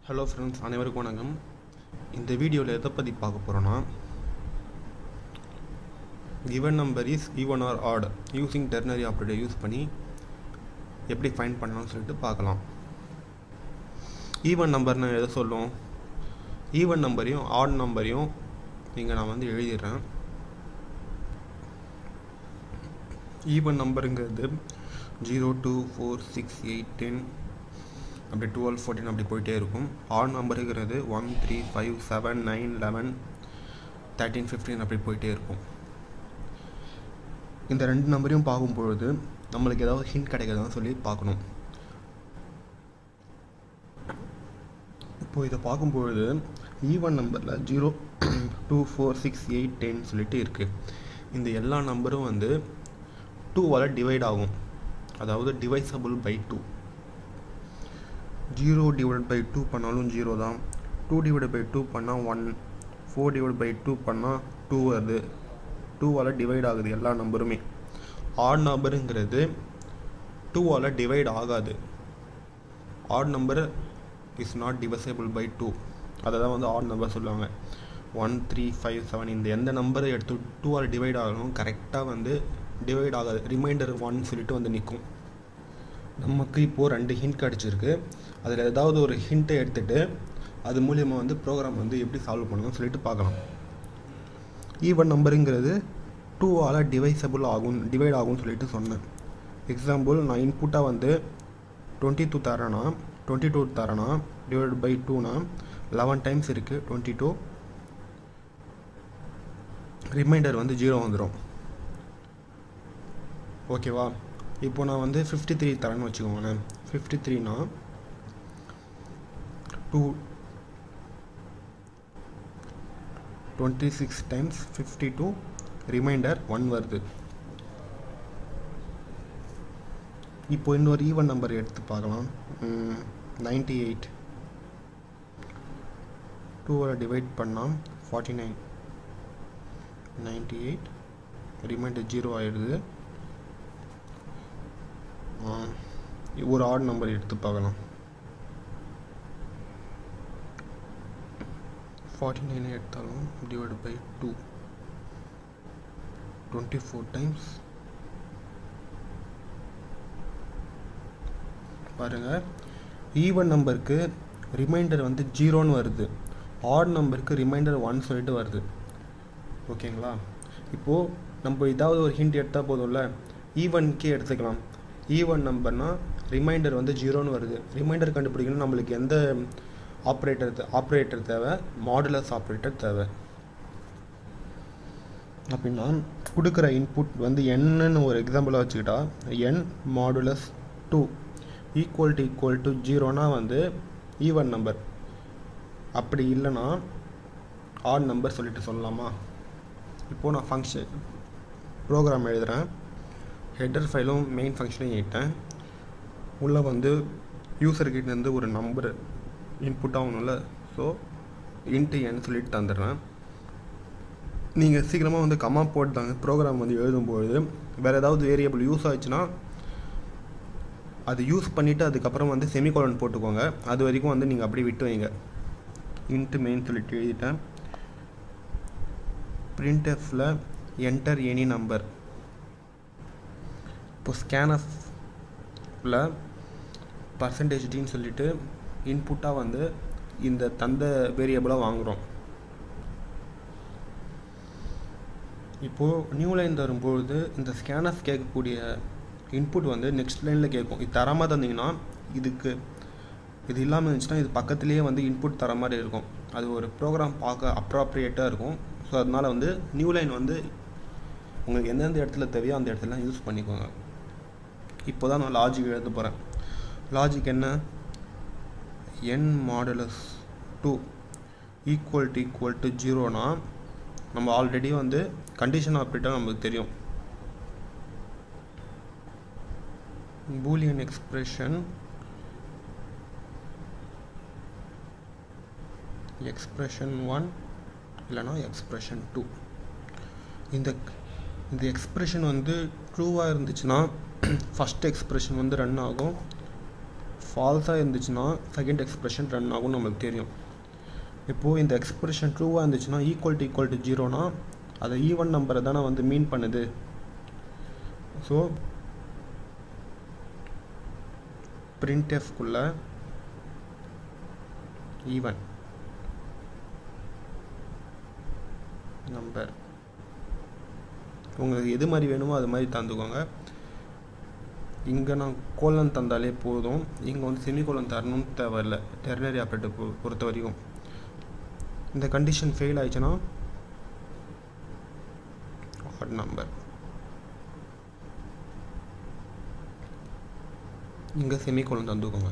hello friends அனைவருக்கும் வணக்கம் இந்த வீடியோவில் எதை பற்றி பார்க்க போகிறோன்னா given number is even or odd using ternary operator use பண்ணி எப்படி ஃபைண்ட் பண்ணலாம்னு சொல்லிட்டு பார்க்கலாம் ஈவன் நம்பர்னு எதை சொல்லும் ஈவன் நம்பரையும் ஆட் நம்பரையும் இங்கே நான் வந்து எழுதிடுறேன் ஈவன் நம்பருங்கிறது zero two four six eight ten அப்படி டுவெல் ஃபோர்டீன் அப்படி போயிட்டே இருக்கும் ஆட் நம்பருங்கிறது one three five seven nine eleven thirteen fifteen அப்படி போயிட்டே இருக்கும் இந்த ரெண்டு நம்பரையும் பார்க்கும்பொழுது நம்மளுக்கு ஏதாவது ஹிண்ட் கிடைக்கிறதான்னு சொல்லி பார்க்கணும் இப்போது இதை பார்க்கும்பொழுது ஈவன் நம்பரில் zero two four six eight ten சொல்லிட்டு இருக்குது இந்த எல்லா நம்பரும் வந்து டூவால் டிவைட் ஆகும் அதாவது divisible by two zero divide by two பண்ணாலும் ஜீரோ தான் டூ டிவைட் பை டூ பண்ணால் one four divide by two பண்ணால் டூ வருது டூவால் டிவைட் ஆகுது எல்லா நம்பருமே ஆட் நம்பருங்கிறது டூவால் டிவைட் ஆகாது odd number is not divisible by two அதை தான் வந்து ஆட் நம்பர் சொல்லுவாங்க ஒன் த்ரீ ஃபைவ் செவன் இந்த எந்த நம்பரை எடுத்து டூவால் டிவைட் ஆகணும் கரெக்டாக வந்து டிவைட் ஆகாது ரிமைண்டர் ஒன் சொல்லிட்டு வந்து நிற்கும் நமக்கு இப்போது ரெண்டு ஹிண்ட் கிடச்சிருக்கு அதில் ஏதாவது ஒரு ஹிண்ட்டை எடுத்துகிட்டு அது மூலியமாக வந்து ப்ரோக்ராம் வந்து எப்படி சால்வ் பண்ணணும்னு சொல்லிட்டு பார்க்கலாம் ஈவன் நம்பருங்கிறது டூவால் டிவைசபிள் ஆகும் டிவைட் ஆகும்னு சொல்லிட்டு சொன்னேன் எக்ஸாம்பிள் நான் இன்புட்டாக வந்து டுவெண்ட்டி டூ தரேன்னா டுவெண்ட்டி டூ தரேன்னா டிவைட் பை டூனா லெவன் டைம்ஸ் இருக்குது டுவெண்ட்டி டூ ரிமைண்டர் வந்து ஜீரோ வந்துடும் ஓகேவா இப்போ நான் வந்து ஃபிஃப்டி த்ரீ தரேன்னு வச்சுக்கோங்களேன் ஃபிஃப்டி த்ரீனா two twenty six times fifty two remainder one வருது இப்போ இன்னொரு ஈவன் நம்பர் எடுத்து பார்க்கலாம் நைன்டி எயிட் டூவில் டிவைட் பண்ணால் forty nine ninety eight remainder zero ஆயிடுது ஒரு ஆட் நம்பர் எடுத்து பார்க்கலாம் ஃபார்ட்டி நைன் எடுத்தாலும் divide by two twenty four times பாருங்கள் ஈவன் நம்பருக்கு ரிமைண்டர் வந்து ஜீரோன்னு வருது ஆட் நம்பருக்கு ரிமைண்டர் ஒன் சொல்லிட்டு வருது ஓகேங்களா இப்போது நம்ம ஏதாவது ஒரு ஹிண்ட் எடுத்தால் போதும்ல ஈவனுக்கே எடுத்துக்கலாம் ஈவன் நம்பர்னால் ரிமைண்டர் வந்து ஜீரோன்னு வருது ரிமைண்டர் கண்டுபிடிக்கணும் நம்மளுக்கு எந்த ஆப்ரேட்டர் ஆப்ரேட்டர் தேவை மாடுலஸ் ஆப்ரேட்டர் தேவை அப்படின்னா கொடுக்குற இன்புட் வந்து என்னன்னு ஒரு எக்ஸாம்பிளாக வச்சுக்கிட்டா N modulus two equal to equal to ஜீரோனா வந்து ஈவன் நம்பர் அப்படி இல்லைன்னா ஆட் நம்பர் சொல்லிட்டு சொல்லலாமா இப்போது நான் ஃபங்க்ஷன் ப்ரோக்ராம் எழுதுகிறேன் ஹெட்டர் ஃபைலும் மெயின் ஃபங்க்ஷனையும் இட்டேன் உள்ளே வந்து யூசர்கிட்டேருந்து ஒரு நம்பர் இன்புட் ஆகணும்ல ஸோ இன்ட்டு என் சொல்லிட்டு தந்துடுறேன் நீங்கள் சீக்கிரமாக வந்து கம்மா போட்டுதாங்க ப்ரோக்ராம் வந்து எழுதும்பொழுது வேறு ஏதாவது வேரியபிள் யூஸ் ஆச்சுன்னா அது யூஸ் பண்ணிவிட்டு அதுக்கப்புறம் வந்து செமிகோலன் போட்டுக்கோங்க அது வரைக்கும் வந்து நீங்கள் அப்படியே விட்டு வைங்க இன்ட்டு மெயின் சொல்லிட்டு எழுதிட்டேன் பிரிண்டஃபில் என்டர் எனி நம்பர் இப்போ ஸ்கேனஃபில் பர்சன்டேஜ் டின்னு சொல்லிட்டு இன்புட்டாக வந்து இந்த தந்த வேரியபிளாக வாங்குகிறோம் இப்போது நியூ லைன் தரும்பொழுது இந்த ஸ்கேனஃப் கேட்கக்கூடிய இன்புட் வந்து நெக்ஸ்ட் லைனில் கேட்கும் இது தராமல் தந்தீங்கன்னா இதுக்கு இது இல்லாமல் இருந்துச்சுன்னா இது பக்கத்துலேயே வந்து இன்புட் தர மாதிரி இருக்கும் அது ஒரு ப்ரோக்ராம் பார்க்க அப்ராப்ரியேட்டாக இருக்கும் ஸோ அதனால் வந்து நியூ லைன் வந்து உங்களுக்கு எந்தெந்த இடத்துல தேவையோ அந்த இடத்துல யூஸ் பண்ணிக்கோங்க இப்போ தான் நான் லாஜிக் எழுத போகிறேன் லாஜிக் என்ன N modulus two equal to equal to ஜீரோனா நம்ம ஆல்ரெடி வந்து கண்டிஷன் ஆப்ரேட்டாக நமக்கு தெரியும் பூலியன் எக்ஸ்பிரஷன் எக்ஸ்பிரஷன் ஒன் இல்லைனா எக்ஸ்பிரஷன் டூ இந்த இந்த எக்ஸ்பிரஷன் வந்து ட்ரூவாக இருந்துச்சுன்னா ஃபஸ்ட் எக்ஸ்பிரஷன் வந்து ரன் ஆகும் ஃபால்ஸாக இருந்துச்சுன்னா செகண்ட் எக்ஸ்பிரஷன் ரன் ஆகும்னு நம்மளுக்கு தெரியும் இப்போது இந்த எக்ஸ்பிரஷன் ட்ரூவாக இருந்துச்சுன்னா ஈக்குவல் டு ஈக்குவல் டு ஜீரோனா அதை ஈவன் நம்பரை தானே வந்து மீன் பண்ணுது ஸோ பிரிண்டெஃப்குள்ள ஈவன் நம்பர் உங்களுக்கு எது மாதிரி வேணுமோ அது மாதிரி தந்துக்கோங்க இங்கே நான் கோலன் தந்தாலே போதும் இங்கே வந்து செமிகோலன் தரணும்னு தேவையில்லை டெர்னரி ஆப்ரேட்டர் பொ பொறுத்த வரைக்கும் இந்த கண்டிஷன் ஃபெயில் ஆயிடுச்சுன்னா ஆட் நம்பர் இங்கே செமிகோலன் தந்துக்கோங்க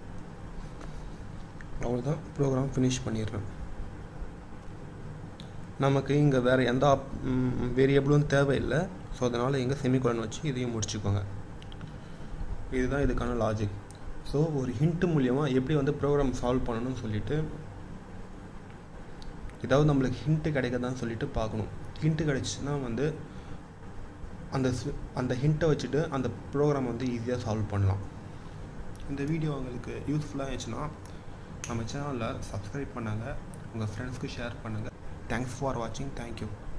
அவ்வளோதான் ப்ரோக்ராம் ஃபினிஷ் பண்ணிடுறேன் நமக்கு இங்கே வேறு எந்த ஆப் வேரியபிளும் தேவையில்லை ஸோ அதனால் இங்கே செமிகோலன் வச்சு இதையும் முடிச்சுக்கோங்க இதுதான் இதுக்கான லாஜிக் ஸோ ஒரு ஹிண்ட்டு மூலியமாக எப்படி வந்து ப்ரோக்ராம் சால்வ் பண்ணணும்னு சொல்லிட்டு ஏதாவது நம்மளுக்கு ஹிண்ட்டு கிடைக்கதான்னு சொல்லிட்டு பார்க்கணும் ஹிண்ட்டு கிடைச்சின்னா வந்து அந்த அந்த ஹிண்ட்டை வச்சுட்டு அந்த ப்ரோக்ராம் வந்து ஈஸியாக சால்வ் பண்ணலாம் இந்த வீடியோ உங்களுக்கு யூஸ்ஃபுல்லாக இருந்துச்சுன்னா நம்ம சேனலில் சப்ஸ்கிரைப் பண்ணுங்கள் உங்கள் ஃப்ரெண்ட்ஸ்க்கு ஷேர் பண்ணுங்கள் தேங்க்ஸ் ஃபார் வாட்சிங் தேங்க்யூ